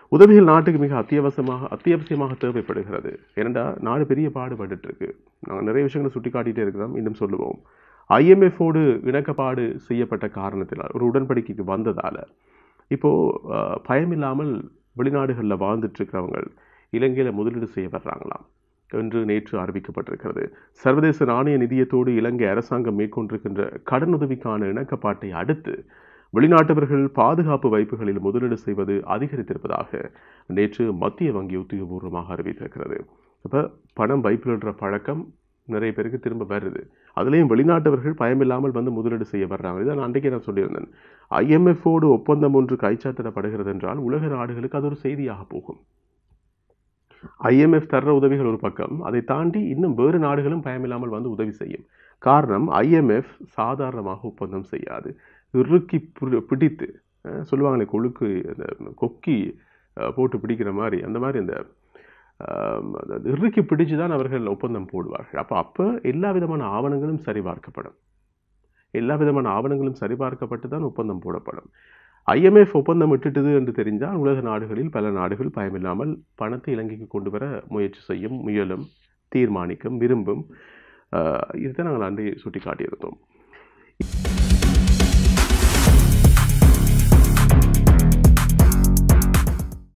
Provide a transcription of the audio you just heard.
உதவிகள் நாட்டுக்கு மிக அத்தியாவசியமாக அத்தியாவசியமாக தேவைப்படுகிறது ஏனெண்டா நாடு பெரிய பாடுபட்டு இருக்கு நாங்கள் நிறைய விஷயங்களை சுட்டி காட்டிகிட்டே இருக்கிறோம் இன்னும் சொல்லுவோம் ஐஎம்எஃபோடு இணக்கப்பாடு செய்யப்பட்ட காரணத்தினால் ஒரு உடன்படிக்கைக்கு வந்ததால் இப்போது பயமில்லாமல் வெளிநாடுகளில் வாழ்ந்துட்டு இருக்கிறவங்க இலங்கையில் முதலீடு செய்ய வர்றாங்களாம் என்று நேற்று அறிவிக்கப்பட்டிருக்கிறது சர்வதேச நாணய நிதியத்தோடு இலங்கை அரசாங்கம் மேற்கொண்டிருக்கின்ற கடனுதவிக்கான இணக்கப்பாட்டை அடுத்து வெளிநாட்டவர்கள் பாதுகாப்பு வைப்புகளில் முதலீடு செய்வது அதிகரித்திருப்பதாக நேற்று மத்திய வங்கி உத்தியோகபூர்வமாக அறிவித்திருக்கிறது அப்போ பணம் வைப்பிலிடுற பழக்கம் நிறைய பேருக்கு திரும்ப வருது அதுலேயும் வெளிநாட்டவர்கள் பயமில்லாமல் வந்து முதலீடு செய்ய வர்றாங்க இதை நான் அன்றைக்கே நான் சொல்லியிருந்தேன் ஐஎம்எஃபோடு ஒப்பந்தம் ஒன்று கைச்சாத்திடப்படுகிறது என்றால் உலக நாடுகளுக்கு அது ஒரு செய்தியாக போகும் ஐஎம்எஃப் தர்ற உதவிகள் ஒரு பக்கம் அதை தாண்டி இன்னும் வேறு நாடுகளும் பயமில்லாமல் வந்து உதவி செய்யும் காரணம் ஐஎம்எஃப் சாதாரணமாக ஒப்பந்தம் செய்யாது இறுக்கி பி- பிடித்து அஹ், சொல்லுவாங்களே கொழுக்கு அந்த கொக்கி அஹ், போட்டு பிடிக்கிற மாதிரி அந்த மாதிரி அந்த ஆம், அது இறுக்கி பிடிச்சு தான் அவர்கள் ஒப்பந்தம் போடுவார்கள் அப்போ அப்போ எல்லா விதமான ஆவணங்களும் சரிபார்க்கப்படும் எல்லா விதமான ஆவணங்களும் சரிபார்க்கப்பட்டு தான் ஒப்பந்தம் போடப்படும் ஐஎம்எஃப் ஒப்பந்தம் விட்டுட்டது என்று தெரிஞ்சால் உலக நாடுகளில் பல நாடுகள் பயமில்லாமல் பணத்தை இலங்கைக்கு கொண்டு வர முயற்சி செய்யும் முயலும் தீர்மானிக்கும் விரும்பும் ஆஹ் இதுதான் நாங்கள் அன்றைய சுட்டி காட்டியிருந்தோம்